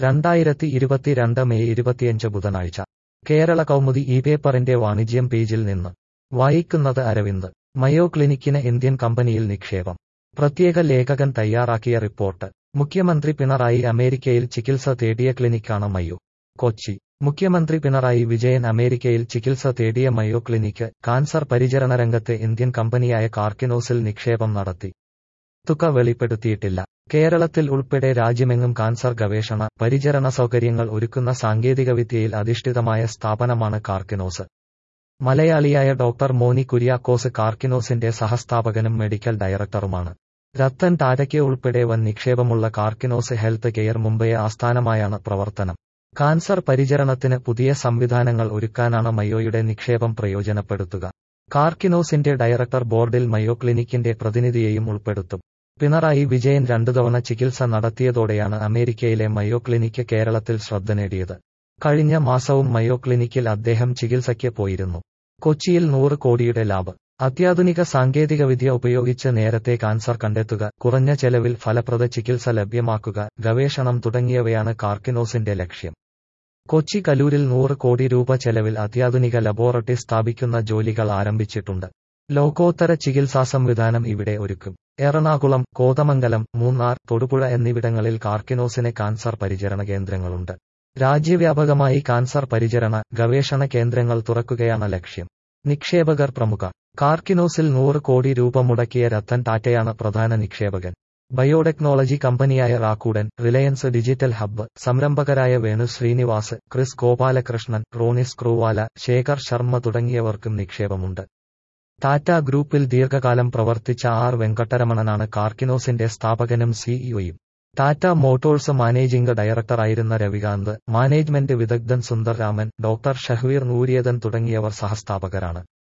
രണ്ടായിരത്തി ഇരുപത്തിരണ്ട് മെയ് ഇരുപത്തിയഞ്ച് ബുധനാഴ്ച കേരള കൗമുദി ഈ പേപ്പറിന്റെ വാണിജ്യം പേജിൽ നിന്ന് വായിക്കുന്നത് അരവിന്ദ് മയോ ക്ലിനിക്കിന് ഇന്ത്യൻ കമ്പനിയിൽ നിക്ഷേപം പ്രത്യേക ലേഖകൻ തയ്യാറാക്കിയ റിപ്പോർട്ട് മുഖ്യമന്ത്രി പിണറായി അമേരിക്കയിൽ ചികിത്സ തേടിയ ക്ലിനിക്കാണ് മയോ കൊച്ചി മുഖ്യമന്ത്രി പിണറായി വിജയൻ അമേരിക്കയിൽ ചികിത്സ തേടിയ മയോ ക്ലിനിക്ക് കാൻസർ പരിചരണ രംഗത്തെ ഇന്ത്യൻ കമ്പനിയായ കാർക്കിനോസിൽ നിക്ഷേപം നടത്തി തുക വെളിപ്പെടുത്തിയിട്ടില്ല കേരളത്തിൽ ഉൾപ്പെടെ രാജ്യമെങ്ങും കാൻസർ ഗവേഷണ പരിചരണ സൗകര്യങ്ങൾ ഒരുക്കുന്ന സാങ്കേതികവിദ്യയിൽ അധിഷ്ഠിതമായ സ്ഥാപനമാണ് കാർക്കിനോസ് മലയാളിയായ ഡോക്ടർ മോനി കുര്യാക്കോസ് കാർക്കിനോസിന്റെ സഹസ്ഥാപകനും മെഡിക്കൽ ഡയറക്ടറുമാണ് രത്തൻ ടാറ്റയ്ക്ക് ഉൾപ്പെടെ വൻ നിക്ഷേപമുള്ള കാർക്കിനോസ് ഹെൽത്ത് കെയർ മുംബൈ ആസ്ഥാനമായാണ് പ്രവർത്തനം കാൻസർ പരിചരണത്തിന് പുതിയ സംവിധാനങ്ങൾ ഒരുക്കാനാണ് മയോയുടെ നിക്ഷേപം പ്രയോജനപ്പെടുത്തുക കാർക്കിനോസിന്റെ ഡയറക്ടർ ബോർഡിൽ മയോ ക്ലിനിക്കിന്റെ പ്രതിനിധിയെയും ഉൾപ്പെടുത്തും പിണറായി വിജയൻ രണ്ടുതവണ ചികിത്സ നടത്തിയതോടെയാണ് അമേരിക്കയിലെ മയോ ക്ലിനിക്ക് കേരളത്തിൽ ശ്രദ്ധ നേടിയത് കഴിഞ്ഞ മാസവും മയോ ക്ലിനിക്കിൽ അദ്ദേഹം ചികിത്സയ്ക്ക് പോയിരുന്നു കൊച്ചിയിൽ നൂറ് കോടിയുടെ ലാഭ് അത്യാധുനിക സാങ്കേതികവിദ്യ ഉപയോഗിച്ച് നേരത്തെ കാൻസർ കണ്ടെത്തുക കുറഞ്ഞ ചെലവിൽ ഫലപ്രദ ചികിത്സ ലഭ്യമാക്കുക ഗവേഷണം തുടങ്ങിയവയാണ് കാർക്കിനോസിന്റെ ലക്ഷ്യം കൊച്ചി കലൂരിൽ നൂറ് കോടി രൂപ ചെലവിൽ അത്യാധുനിക ലബോറട്ടറി സ്ഥാപിക്കുന്ന ജോലികൾ ആരംഭിച്ചിട്ടുണ്ട് ലോകോത്തര ചികിത്സാ സംവിധാനം ഇവിടെ ഒരുക്കും എറണാകുളം കോതമംഗലം മൂന്നാർ തൊടുപുഴ എന്നിവിടങ്ങളിൽ കാർക്കിനോസിന് കാൻസർ പരിചരണ കേന്ദ്രങ്ങളുണ്ട് രാജ്യവ്യാപകമായി കാൻസർ പരിചരണ ഗവേഷണ കേന്ദ്രങ്ങൾ തുറക്കുകയാണ് ലക്ഷ്യം നിക്ഷേപകർ പ്രമുഖ കാർക്കിനോസിൽ നൂറ് കോടി രൂപ മുടക്കിയ രത്തൻ ടാറ്റയാണ് പ്രധാന നിക്ഷേപകൻ ബയോടെക്നോളജി കമ്പനിയായ റാക്കൂഡൻ റിലയൻസ് ഡിജിറ്റൽ ഹബ്ബ് സംരംഭകരായ വേണു ശ്രീനിവാസ് ക്രിസ് ഗോപാലകൃഷ്ണൻ റോണിസ് ക്രൂവാല ശേഖർ ശർമ്മ തുടങ്ങിയവർക്കും നിക്ഷേപമുണ്ട് ടാറ്റ ഗ്രൂപ്പിൽ ദീർഘകാലം പ്രവർത്തിച്ച ആർ വെങ്കട്ടരമണനാണ് കാർക്കിനോസിന്റെ സ്ഥാപകനും സിഇഒയും ടാറ്റ മോട്ടോഴ്സ് മാനേജിംഗ് ഡയറക്ടറായിരുന്ന രവികാന്ത് മാനേജ്മെന്റ് വിദഗ്ധൻ സുന്ദർ രാമൻ ഡോക്ടർ ഷഹ്വീർ നൂരിയതൻ തുടങ്ങിയവർ സഹസ്ഥാപകരാണ്